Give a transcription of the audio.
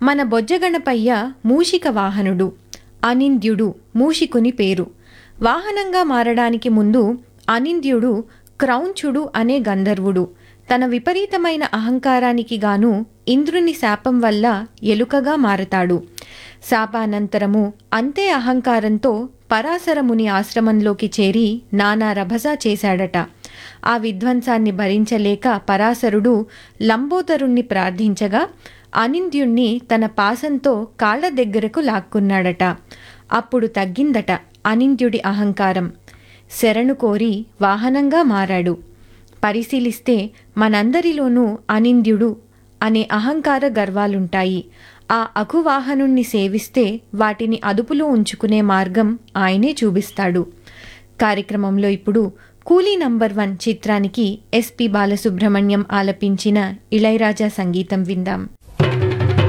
మన బొజ్జగణపయ్య మూషిక వాహనుడు అనింద్యుడు మూషికుని పేరు వాహనంగా మారడానికి ముందు అనింద్యుడు క్రౌంచుడు అనే గంధర్వుడు తన విపరీతమైన అహంకారానికి గాను ఇంద్రుని శాపం వల్ల ఎలుకగా మారతాడు శాపానంతరము అంతే అహంకారంతో పరాశరముని ఆశ్రమంలోకి చేరి నానా రభస చేశాడట ఆ విధ్వంసాన్ని భరించలేక పరాశరుడు లంబోదరుణ్ణి ప్రార్థించగా అనింద్యుణ్ణి తన పాసంతో కాళ్ళ దగ్గరకు లాక్కున్నాడట అప్పుడు తగ్గిందట అనింద్యుడి అహంకారం శరణు కోరి వాహనంగా మారాడు పరిశీలిస్తే మనందరిలోనూ అనింద్యుడు అనే అహంకార గర్వాలుంటాయి ఆ అకువాహనుణ్ణి సేవిస్తే వాటిని అదుపులో ఉంచుకునే మార్గం ఆయనే చూపిస్తాడు కార్యక్రమంలో ఇప్పుడు కూలీ నంబర్ వన్ చిత్రానికి ఎస్పి బాలసుబ్రహ్మణ్యం ఆలపించిన ఇళయరాజా సంగీతం విందాం